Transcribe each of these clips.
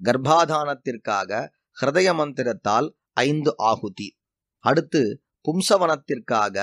கர்ப்பாதானத்திற்காக ஹிருதய மந்திரத்தால் ஐந்து ஆகுதி அடுத்து பும்சவனத்திற்காக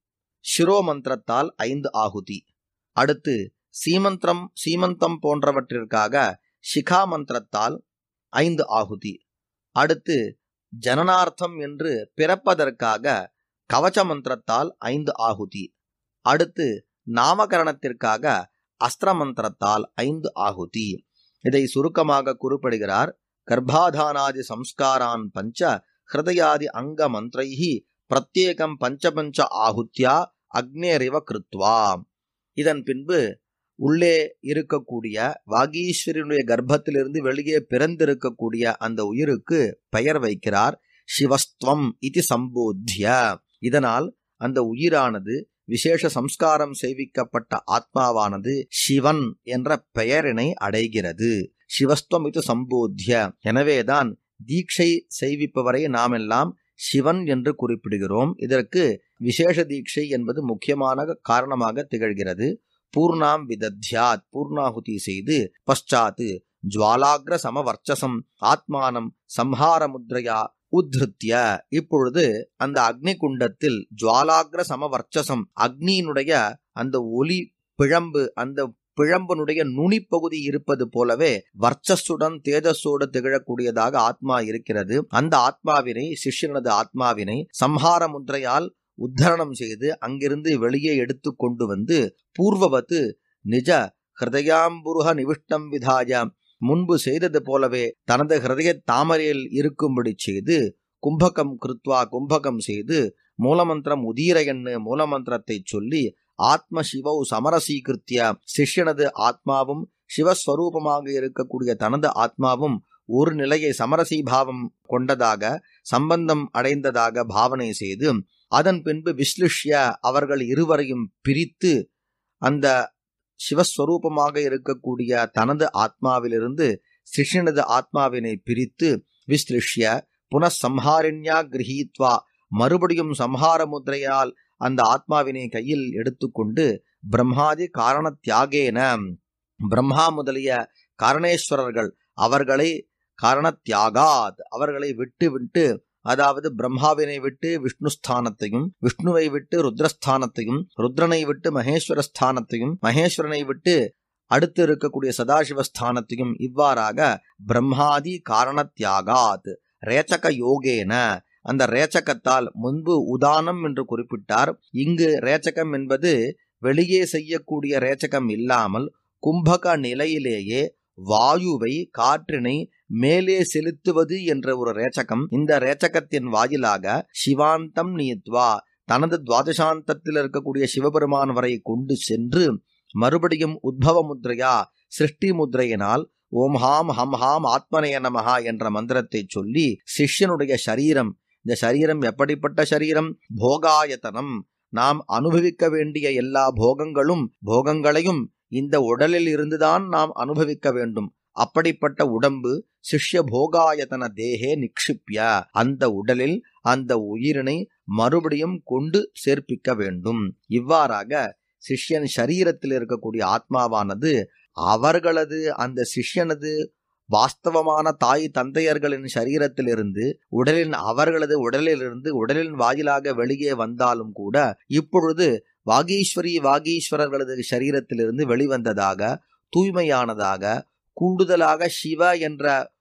சிரோ மந்திரத்தால் ஐந்து ஆகுதி அடுத்து சீமந்திரம் சீமந்தம் போன்றவற்றிற்காக சிகா மந்திரத்தால் ஐந்து ஆகுதி அடுத்து ஜனனார்த்தம் என்று பிறப்பதற்காக கவச்ச மந்திரத்தால் ஐந்து ஆகுதி அடுத்து நாமகரணத்திற்காக அஸ்திர மந்திரத்தால் ஐந்து ஆகுதி இதை சுருக்கமாக குறிப்பிடுகிறார் கர்ப்பாதானாதி சம்ஸ்காரான் பஞ்ச ஹிருதயாதி அங்க மந்திரைஹி பிரத்யேகம் பஞ்சபஞ்ச ஆகுத்யா அக்னேரிவ கிருத்வா இதன் பின்பு உள்ளே இருக்கக்கூடிய வாகீஸ்வரனுடைய கர்ப்பத்திலிருந்து வெளியே பிறந்திருக்கக்கூடிய அந்த உயிருக்கு பெயர் வைக்கிறார் சிவஸ்துவம் இது சம்போத்திய இதனால் அந்த உயிரானது விசேஷ சம்ஸ்காரம் செய்விக்கப்பட்ட ஆத்மாவானது சிவன் என்ற பெயரினை அடைகிறது சிவஸ்துவம் இது சம்போத்திய எனவேதான் தீட்சை செய்விப்பவரை நாம் எல்லாம் சிவன் என்று குறிப்பிடுகிறோம் இதற்கு விசேஷ தீட்சை என்பது முக்கியமான காரணமாக திகழ்கிறது பூர்ணாம் விதத்யாத் பூர்ணாகுதி செய்து பశ్చాத் ஜுவாலாகிர சமவர்ச்சசம் ஆத்மானம் சம்ஹார முத்ரையா உத்ருத்திய இப்பொழுது அந்த அக்னி குண்டத்தில் ஜுவாலாகிர சமவர்ச்சசம் அக்னியினுடைய அந்த ஒலி பிழம்பு அந்த பிழம்பனுடைய நுனிப்பகுதி இருப்பது போலவே வர்ச்சஸுடன் தேஜஸோடு திகழக்கூடியதாக ஆத்மா இருக்கிறது அந்த ஆத்மாவினை சிஷ்யனது ஆத்மாவினை சம்ஹார முத்ரையால் உத்தரணம் செய்து அங்கிருந்து வெளியே எடுத்து கொண்டு வந்து பூர்வவத்து நிஜ ஹிருதயாம்புருக நிவிஷ்டம் விதாய முன்பு செய்தது போலவே தனது ஹிருதய தாமரையில் இருக்கும்படி செய்து கும்பகம் கிருத்வா கும்பகம் செய்து மூலமந்திரம் உதீர எண்ணு மூலமந்திரத்தை சொல்லி ஆத்ம சிவவு சமரசீகிருத்திய சிஷ்யனது ஆத்மாவும் சிவஸ்வரூபமாக இருக்கக்கூடிய தனது ஆத்மாவும் ஒரு நிலையை சமரசீபாவம் கொண்டதாக சம்பந்தம் அடைந்ததாக பாவனை செய்து அதன் பின்பு விஸ்லிஷ்ய அவர்கள் இருவரையும் பிரித்து அந்த சிவஸ்வரூபமாக இருக்கக்கூடிய தனது ஆத்மாவிலிருந்து சிஷ்யனது ஆத்மாவினை பிரித்து விஸ்லிஷ்ய புனഃசம்ஹாரிண்யா கிரகீத்வா மறுபடியும் சம்ஹார முத்திரையால் அந்த ஆத்மாவினை கையில் எடுத்துக்கொண்டு பிரம்மாதி காரண தியாகேன பிரம்மா முதலிய காரணேஸ்வரர்கள் அவர்களை காரண தியாகாத் அவர்களை விட்டு விட்டு அதாவது பிரம்மாவினை விட்டு விஷ்ணு ஸ்தானத்தையும் விஷ்ணுவை விட்டு ருத்ரஸ்தானத்தையும் ருத்ரனை விட்டு மகேஸ்வர ஸ்தானத்தையும் மகேஸ்வரனை விட்டு அடுத்து இருக்கக்கூடிய சதாசிவஸ்தானத்தையும் இவ்வாறாக பிரம்மாதி காரண தியாகாத் ரேச்சக யோகேன அந்த ரேச்சகத்தால் முன்பு உதானம் என்று குறிப்பிட்டார் இங்கு ரேச்சகம் என்பது வெளியே செய்யக்கூடிய ரேச்சகம் இல்லாமல் கும்பக நிலையிலேயே வாயுவை காற்றினை மேலே செலுத்துவது என்ற ஒரு ரேச்சகம் இந்த ரேச்சகத்தின் வாயிலாக சிவாந்தம் நீத்வா தனது துவாதசாந்தத்தில் இருக்கக்கூடிய சிவபெருமான் வரை கொண்டு சென்று மறுபடியும் உத்பவ முத்ரையா சிருஷ்டி முத்ரையினால் ஓம் ஹாம் ஹம் ஹாம் ஆத்மனய நமஹா என்ற மந்திரத்தை சொல்லி சிஷ்யனுடைய சரீரம் இந்த சரீரம் எப்படிப்பட்ட சரீரம் போகாயத்தனம் நாம் அனுபவிக்க வேண்டிய எல்லா போகங்களும் போகங்களையும் இந்த உடலில் இருந்துதான் நாம் அனுபவிக்க வேண்டும் அப்படிப்பட்ட உடம்பு சிஷ்ய போகாயத்தன தேகே நிக்ஷிப்ய அந்த உடலில் அந்த உயிரினை மறுபடியும் கொண்டு சேர்ப்பிக்க வேண்டும் இவ்வாறாக சிஷ்யன் சரீரத்தில் இருக்கக்கூடிய ஆத்மாவானது அவர்களது அந்த சிஷ்யனது வாஸ்தவமான தாய் தந்தையர்களின் சரீரத்திலிருந்து உடலின் அவர்களது உடலிலிருந்து உடலின் வாயிலாக வெளியே வந்தாலும் கூட இப்பொழுது வாகீஸ்வரி வாகீஸ்வரர்களது சரீரத்திலிருந்து வெளிவந்ததாக தூய்மையானதாக கூடுதலாக சிவ என்ற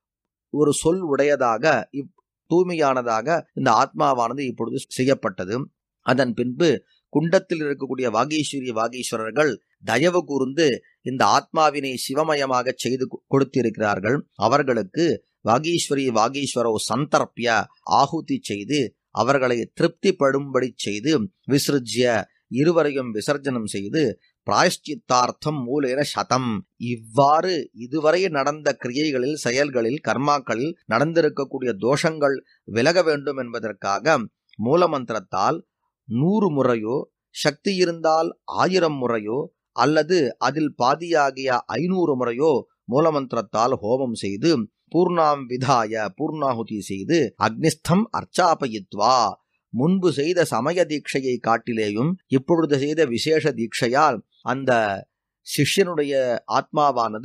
ஒரு சொல் உடையதாக இப் தூய்மையானதாக இந்த ஆத்மாவானது இப்பொழுது செய்யப்பட்டது அதன் பின்பு குண்டத்தில் இருக்கக்கூடிய வாகீஸ்வரி வாகீஸ்வரர்கள் தயவு கூர்ந்து இந்த ஆத்மாவினை சிவமயமாக செய்து கொடுத்திருக்கிறார்கள் அவர்களுக்கு வாகீஸ்வரி வாகீஸ்வரோ சந்தர்ப்பிய ஆகுதி செய்து அவர்களை திருப்திப்படும்படி செய்து விசிருஜ்ய இருவரையும் விசர்ஜனம் செய்து பிராயஷ்சித்தார்த்தம் மூலேன சதம் இவ்வாறு இதுவரை நடந்த கிரியைகளில் செயல்களில் கர்மாக்களில் நடந்திருக்கக்கூடிய தோஷங்கள் விலக வேண்டும் என்பதற்காக மூலமந்திரத்தால் நூறு முறையோ சக்தி இருந்தால் ஆயிரம் முறையோ அல்லது அதில் பாதியாகிய ஐநூறு முறையோ மூலமந்திரத்தால் ஹோமம் செய்து பூர்ணாம் விதாய பூர்ணாகுதி செய்து அக்னிஸ்தம் அர்ச்சாபயித்வா முன்பு செய்த சமய தீட்சையை காட்டிலேயும் இப்பொழுது செய்த விசேஷ தீட்சையால் அந்த சிஷ்யனுடைய ஆத்மாவானது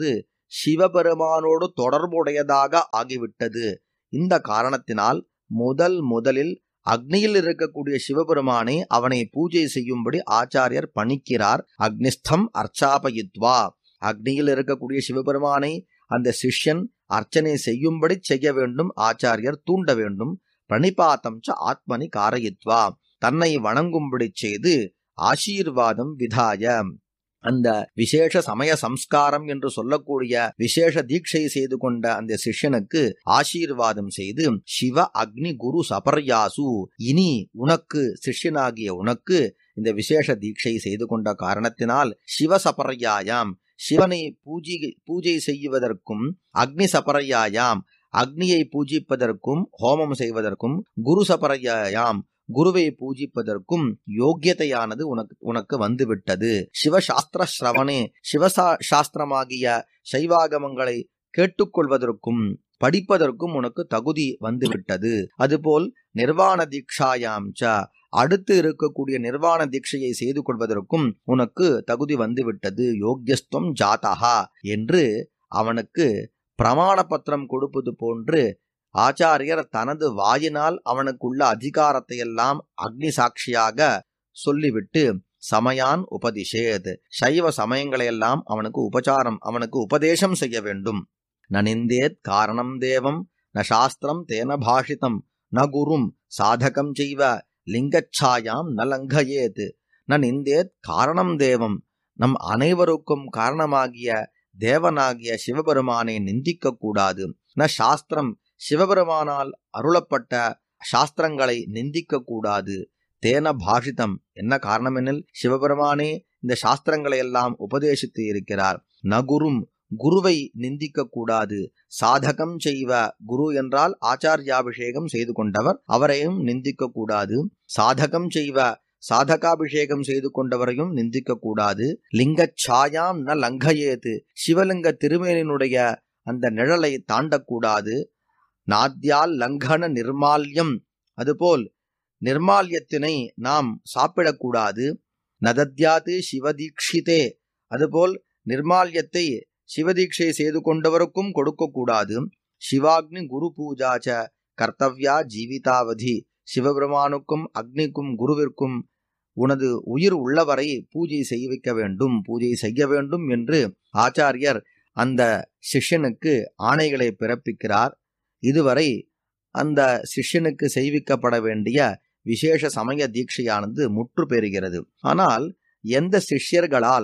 சிவபெருமானோடு தொடர்புடையதாக ஆகிவிட்டது இந்த காரணத்தினால் முதல் முதலில் அக்னியில் இருக்கக்கூடிய சிவபெருமானை அவனை பூஜை செய்யும்படி ஆச்சாரியர் பணிக்கிறார் அக்னிஸ்தம் அர்ச்சாபயித்வா அக்னியில் இருக்கக்கூடிய சிவபெருமானை அந்த சிஷ்யன் அர்ச்சனை செய்யும்படி செய்ய வேண்டும் ஆச்சாரியர் தூண்ட வேண்டும் பிரணிபாத்தம் ச ஆத்மனி காரயித்வா தன்னை வணங்கும்படி செய்து ஆசீர்வாதம் விதாய அந்த விசேஷ சமய சம்ஸ்காரம் என்று சொல்லக்கூடிய விசேஷ தீட்சை செய்து கொண்ட அந்த சிஷ்யனுக்கு ஆசீர்வாதம் செய்து சிவ அக்னி குரு சபர்யாசு இனி உனக்கு சிஷ்யனாகிய உனக்கு இந்த விசேஷ தீட்சை செய்து கொண்ட காரணத்தினால் சிவ சபர்யாயாம் சிவனை பூஜை பூஜை செய்வதற்கும் அக்னி சபரையாயாம் அக்னியை பூஜிப்பதற்கும் ஹோமம் செய்வதற்கும் குரு சபரையாயாம் குருவை பூஜிப்பதற்கும் யோக்கியதையானது உனக்கு உனக்கு வந்துவிட்டது சிவசாஸ்திர ஸ்ரவணே சிவசா சாஸ்திரமாகிய சைவாகமங்களை கேட்டுக்கொள்வதற்கும் படிப்பதற்கும் உனக்கு தகுதி வந்துவிட்டது அதுபோல் நிர்வாண தீக்ஷாயாம் ச அடுத்து இருக்கக்கூடிய நிர்வாண தீட்சையை செய்து கொள்வதற்கும் உனக்கு தகுதி வந்துவிட்டது யோக்கியஸ்துவம் ஜாதகா என்று அவனுக்கு பிரமாண பத்திரம் கொடுப்பது போன்று ஆச்சாரியர் தனது வாயினால் அவனுக்குள்ள அதிகாரத்தை எல்லாம் அக்னி சாட்சியாக சொல்லிவிட்டு சமயான் உபதிஷேத் சைவ சமயங்களையெல்லாம் அவனுக்கு உபச்சாரம் அவனுக்கு உபதேசம் செய்ய வேண்டும் நனிந்தேத் காரணம் தேவம் ந சாஸ்திரம் தேன பாஷிதம் ந குரும் சாதகம் செய்வ லிங்கச்சாயாம் ந லங்கயேத் ந நிந்தேத் காரணம் தேவம் நம் அனைவருக்கும் காரணமாகிய தேவனாகிய சிவபெருமானை நிந்திக்க கூடாது ந சாஸ்திரம் சிவபெருமானால் அருளப்பட்ட சாஸ்திரங்களை நிந்திக்க கூடாது தேன பாஷிதம் என்ன காரணம் எனில் சிவபெருமானே இந்த சாஸ்திரங்களை எல்லாம் உபதேசித்து இருக்கிறார் நகுரும் குருவை நிந்திக்க கூடாது சாதகம் செய்வ குரு என்றால் ஆச்சாரியாபிஷேகம் செய்து கொண்டவர் அவரையும் நிந்திக்க கூடாது சாதகம் செய்வ சாதகாபிஷேகம் செய்து கொண்டவரையும் நிந்திக்க கூடாது லிங்க சாயாம் ந லங்கயேது சிவலிங்க திருமேனினுடைய அந்த நிழலை தாண்டக்கூடாது நாத்யால் லங்கன நிர்மால்யம் அதுபோல் நிர்மால்யத்தினை நாம் சாப்பிடக்கூடாது நதத்யாது சிவதீக்ஷிதே அதுபோல் நிர்மால்யத்தை சிவதீட்சை செய்து கொண்டவருக்கும் கொடுக்கக்கூடாது சிவாக்னி குரு பூஜாச்ச கர்த்தவ்யா ஜீவிதாவதி சிவபெருமானுக்கும் அக்னிக்கும் குருவிற்கும் உனது உயிர் உள்ளவரை பூஜை செய்விக்க வேண்டும் பூஜை செய்ய வேண்டும் என்று ஆச்சாரியர் அந்த சிஷ்யனுக்கு ஆணைகளை பிறப்பிக்கிறார் இதுவரை அந்த சிஷ்யனுக்கு செய்விக்கப்பட வேண்டிய விசேஷ சமய தீட்சையானது முற்று பெறுகிறது ஆனால் எந்த சிஷ்யர்களால்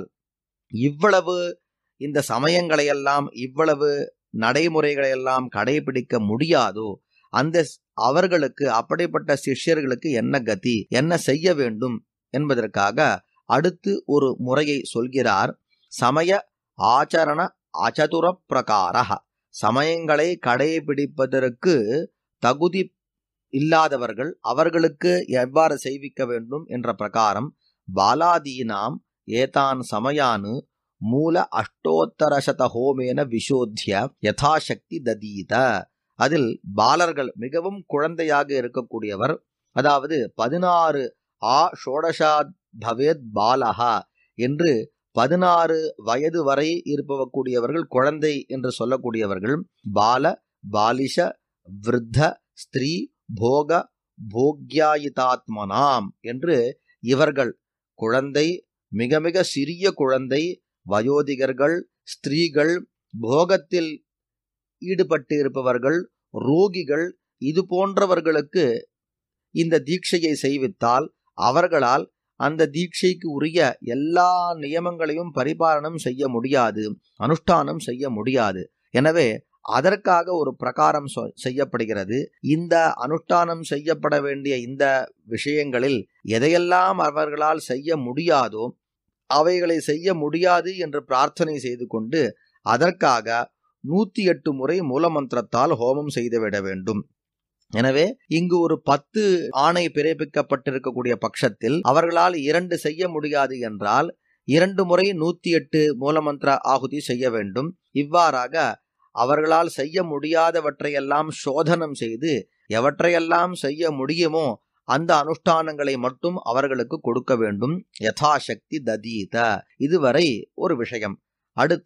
இவ்வளவு இந்த சமயங்களையெல்லாம் இவ்வளவு நடைமுறைகளையெல்லாம் கடைபிடிக்க முடியாதோ அந்த அவர்களுக்கு அப்படிப்பட்ட சிஷ்யர்களுக்கு என்ன கதி என்ன செய்ய வேண்டும் என்பதற்காக அடுத்து ஒரு முறையை சொல்கிறார் சமய ஆச்சரண அச்சதுர பிரகார சமயங்களை கடைபிடிப்பதற்கு தகுதி இல்லாதவர்கள் அவர்களுக்கு எவ்வாறு செய்விக்க வேண்டும் என்ற பிரகாரம் பாலாதீனாம் ஏதான் சமயானு மூல அஷ்டோத்தரசத ஹோமேன விஷோத்திய யதாசக்தி ததீத அதில் பாலர்கள் மிகவும் குழந்தையாக இருக்கக்கூடியவர் அதாவது பதினாறு ஆ ஷோடஷா பவேத் பாலஹா என்று பதினாறு வயது வரை இருப்பவக்கூடியவர்கள் குழந்தை என்று சொல்லக்கூடியவர்கள் பால பாலிஷ விருத்த ஸ்திரீ போக போக்யாயிதாத்மனாம் என்று இவர்கள் குழந்தை மிக மிக சிறிய குழந்தை வயோதிகர்கள் ஸ்திரீகள் போகத்தில் ஈடுபட்டு இருப்பவர்கள் ரோகிகள் இது போன்றவர்களுக்கு இந்த தீட்சையை செய்வித்தால் அவர்களால் அந்த தீட்சைக்கு உரிய எல்லா நியமங்களையும் பரிபாலனம் செய்ய முடியாது அனுஷ்டானம் செய்ய முடியாது எனவே அதற்காக ஒரு பிரகாரம் செய்யப்படுகிறது இந்த அனுஷ்டானம் செய்யப்பட வேண்டிய இந்த விஷயங்களில் எதையெல்லாம் அவர்களால் செய்ய முடியாதோ அவைகளை செய்ய முடியாது என்று பிரார்த்தனை செய்து கொண்டு அதற்காக நூத்தி எட்டு முறை மூலமந்திரத்தால் ஹோமம் செய்துவிட வேண்டும் எனவே இங்கு ஒரு பத்து ஆணை பிறப்பிக்கப்பட்டிருக்கக்கூடிய பட்சத்தில் அவர்களால் இரண்டு செய்ய முடியாது என்றால் இரண்டு முறை நூத்தி எட்டு மூலமந்திர ஆகுதி செய்ய வேண்டும் இவ்வாறாக அவர்களால் செய்ய முடியாதவற்றையெல்லாம் சோதனம் செய்து எவற்றையெல்லாம் செய்ய முடியுமோ அந்த அனுஷ்டானங்களை மட்டும் அவர்களுக்கு கொடுக்க வேண்டும் யதாசக்தி ததீத இதுவரை ஒரு விஷயம் அடுத்து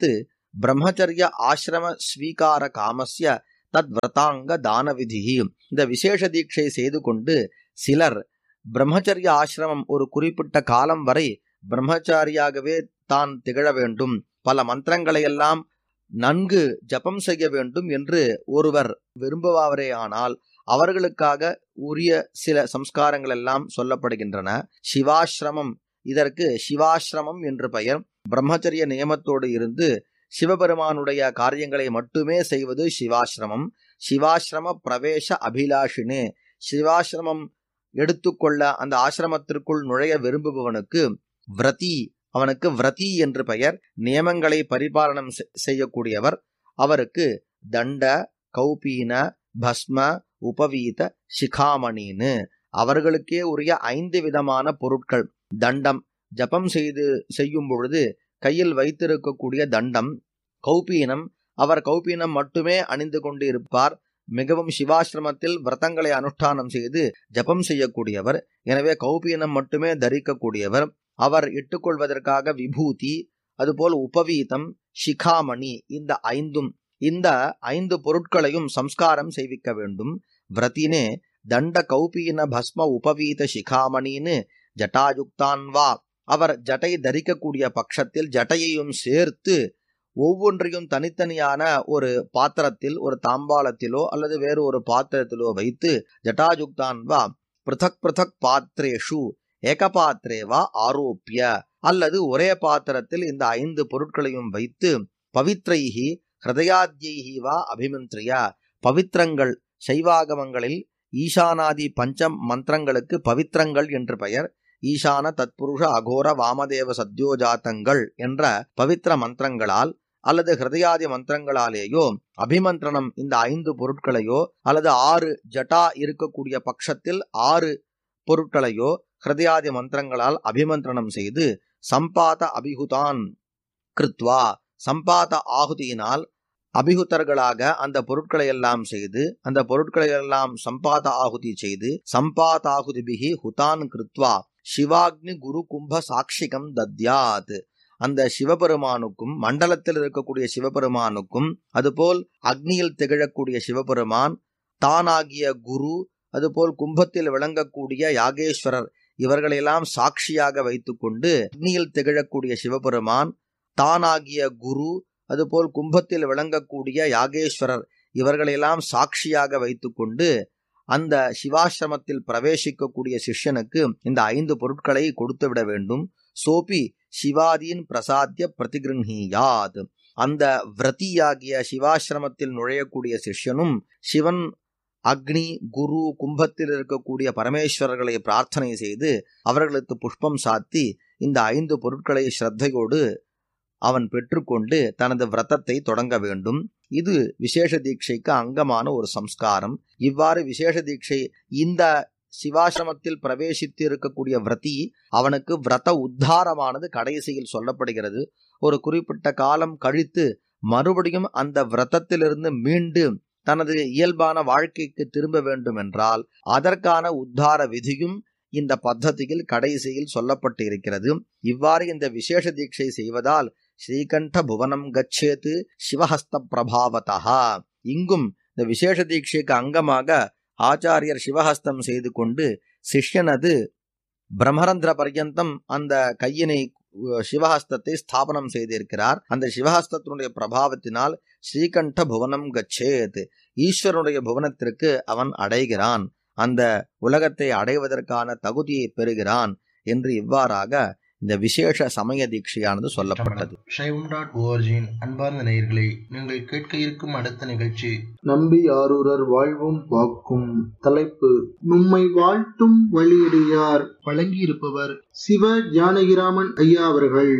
பிரம்மச்சரிய ஆசிரம ஸ்வீகார காமஸ்ய தத் விரதாங்க தான விதி இந்த விசேஷ தீட்சை செய்து கொண்டு சிலர் பிரம்மச்சரிய ஆசிரமம் ஒரு குறிப்பிட்ட காலம் வரை பிரம்மச்சாரியாகவே தான் திகழ வேண்டும் பல மந்திரங்களை எல்லாம் நன்கு ஜபம் செய்ய வேண்டும் என்று ஒருவர் விரும்புவாரே ஆனால் அவர்களுக்காக உரிய சில சம்ஸ்காரங்கள் எல்லாம் சொல்லப்படுகின்றன சிவாசிரமம் இதற்கு சிவாசிரமம் என்று பெயர் பிரம்மச்சரிய நியமத்தோடு இருந்து சிவபெருமானுடைய காரியங்களை மட்டுமே செய்வது சிவாசிரமம் சிவாசிரம பிரவேச அபிலாஷினே சிவாசிரமம் எடுத்துக்கொள்ள அந்த ஆசிரமத்திற்குள் நுழைய விரும்புபவனுக்கு விரதி அவனுக்கு விரதி என்று பெயர் நியமங்களை பரிபாலனம் செய்யக்கூடியவர் அவருக்கு தண்ட கௌபீன பஸ்ம உபவீத சிகாமணின்னு அவர்களுக்கே உரிய ஐந்து விதமான பொருட்கள் தண்டம் ஜபம் செய்து செய்யும் பொழுது கையில் வைத்திருக்கக்கூடிய தண்டம் கௌபீனம் அவர் கௌபீனம் மட்டுமே அணிந்து கொண்டு இருப்பார் மிகவும் சிவாசிரமத்தில் விரதங்களை அனுஷ்டானம் செய்து ஜபம் செய்யக்கூடியவர் எனவே கௌபீனம் மட்டுமே தரிக்கக்கூடியவர் அவர் இட்டுக்கொள்வதற்காக விபூதி அதுபோல் உபவீதம் சிகாமணி இந்த ஐந்தும் இந்த ஐந்து பொருட்களையும் சம்ஸ்காரம் செய்விக்க வேண்டும் விரத்தினே தண்ட கௌபீன பஸ்ம உபவீத சிகாமணின்னு ஜட்டாயுக்தான் வா அவர் ஜட்டை தரிக்கக்கூடிய பட்சத்தில் ஜட்டையையும் சேர்த்து ஒவ்வொன்றையும் தனித்தனியான ஒரு பாத்திரத்தில் ஒரு தாம்பாளத்திலோ அல்லது வேறு ஒரு பாத்திரத்திலோ வைத்து ஜட்டாயுக்தான் வா பிருதக் பிருதக் பாத்திரேஷு ஏகபாத்திரேவா ஆரோப்பிய அல்லது ஒரே பாத்திரத்தில் இந்த ஐந்து பொருட்களையும் வைத்து பவித்ரைஹி ஹிருதயாத்யைஹி வா அபிமந்திரியா பவித்திரங்கள் சைவாகமங்களில் ஈசானாதி பஞ்சம் மந்திரங்களுக்கு பவித்திரங்கள் என்று பெயர் ஈசான தத்புருஷ அகோர வாமதேவ சத்யோஜாத்தங்கள் என்ற பவித்திர மந்திரங்களால் அல்லது ஹிருதயாதி மந்திரங்களாலேயோ அபிமந்திரணம் இந்த ஐந்து பொருட்களையோ அல்லது ஆறு ஜட்டா இருக்கக்கூடிய பட்சத்தில் ஆறு பொருட்களையோ ஹிருதயாதி மந்திரங்களால் அபிமந்திரணம் செய்து சம்பாத அபிகுதான் கிருத்வா சம்பாத ஆகுதியினால் அபிகுத்தர்களாக அந்த பொருட்களை எல்லாம் செய்து அந்த பொருட்களை எல்லாம் சம்பாத ஆகுதி செய்து சம்பாதாகுதிபிகி ஹுதான் கிருத்வா சிவாக்னி குரு கும்ப சாட்சிகம் தத்யாத் அந்த சிவபெருமானுக்கும் மண்டலத்தில் இருக்கக்கூடிய சிவபெருமானுக்கும் அதுபோல் அக்னியில் திகழக்கூடிய சிவபெருமான் தானாகிய குரு அதுபோல் கும்பத்தில் விளங்கக்கூடிய யாகேஸ்வரர் இவர்களெல்லாம் சாட்சியாக வைத்துக்கொண்டு அக்னியில் திகழக்கூடிய சிவபெருமான் தானாகிய குரு அதுபோல் கும்பத்தில் விளங்கக்கூடிய யாகேஸ்வரர் இவர்களெல்லாம் சாட்சியாக வைத்துக்கொண்டு அந்த சிவாசிரமத்தில் பிரவேசிக்கக்கூடிய சிஷ்யனுக்கு இந்த ஐந்து பொருட்களை கொடுத்து விட வேண்டும் சோபி சிவாதீன் பிரசாத்திய பிரதிகிருஹீயாத் அந்த விரதியாகிய சிவாசிரமத்தில் நுழையக்கூடிய சிஷ்யனும் சிவன் அக்னி குரு கும்பத்தில் இருக்கக்கூடிய பரமேஸ்வரர்களை பிரார்த்தனை செய்து அவர்களுக்கு புஷ்பம் சாத்தி இந்த ஐந்து பொருட்களை ஸ்ரத்தையோடு அவன் பெற்றுக்கொண்டு தனது விரதத்தை தொடங்க வேண்டும் இது விசேஷ தீட்சைக்கு அங்கமான ஒரு சம்ஸ்காரம் இவ்வாறு விசேஷ தீட்சை இந்த சிவாசிரமத்தில் பிரவேசித்து இருக்கக்கூடிய விரதி அவனுக்கு விரத உத்தாரமானது கடைசியில் சொல்லப்படுகிறது ஒரு குறிப்பிட்ட காலம் கழித்து மறுபடியும் அந்த விரதத்திலிருந்து மீண்டு தனது இயல்பான வாழ்க்கைக்கு திரும்ப வேண்டும் என்றால் அதற்கான உத்தார விதியும் இந்த பத்ததியில் கடைசியில் சொல்லப்பட்டு இருக்கிறது இவ்வாறு இந்த விசேஷ தீட்சை செய்வதால் ஸ்ரீகண்ட புவனம் கச்சேத்து சிவஹஸ்த பிரபாவதா இங்கும் இந்த விசேஷ தீட்சைக்கு அங்கமாக ஆச்சாரியர் சிவஹஸ்தம் செய்து கொண்டு சிஷ்யனது பிரம்மரந்திர பர்யந்தம் அந்த கையினை சிவஹஸ்தத்தை ஸ்தாபனம் செய்திருக்கிறார் அந்த சிவஹஸ்தத்தினுடைய பிரபாவத்தினால் ஸ்ரீகண்ட புவனம் கச்சேத் ஈஸ்வரனுடைய புவனத்திற்கு அவன் அடைகிறான் அந்த உலகத்தை அடைவதற்கான தகுதியை பெறுகிறான் என்று இவ்வாறாக இந்த விசேஷ சமய தீட்சையானது சொல்லப்பட்டது சைவம் டாட் ஓஆர்ஜியின் அன்பார்ந்த நேயர்களை நீங்கள் கேட்க இருக்கும் அடுத்த நிகழ்ச்சி நம்பி ஆரூரர் வாழ்வும் வாக்கும் தலைப்பு நும்மை வாழ்த்தும் வழியடியார் வழங்கியிருப்பவர் சிவ ஜானகிராமன் ஐயா அவர்கள்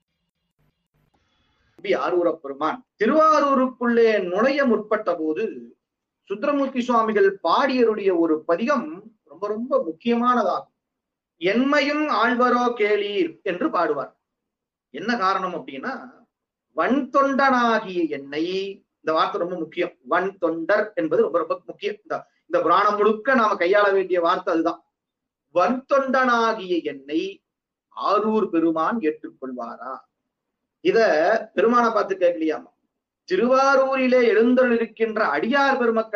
நம்பி ஆரூர பெருமான் திருவாரூருக்குள்ளே நுழைய முற்பட்ட போது சுந்தரமூர்த்தி சுவாமிகள் பாடியருடைய ஒரு பதிகம் ரொம்ப ரொம்ப முக்கியமானதாகும் என்மையும் ஆழ்வரோ கேளீர் என்று பாடுவார் என்ன காரணம் அப்படின்னா வன் தொண்டனாகிய என்னை இந்த வார்த்தை ரொம்ப முக்கியம் வன் தொண்டர் என்பது ரொம்ப ரொம்ப முக்கியம் இந்த இந்த புராணம் முழுக்க நாம கையாள வேண்டிய வார்த்தை அதுதான் வன் தொண்டனாகிய என்னை ஆரூர் பெருமான் ஏற்றுக்கொள்வாரா இத பெருமானை பார்த்து கேட்கலையாமா திருவாரூரிலே எழுந்தருள் இருக்கின்ற அடியார் பெருமக்கள்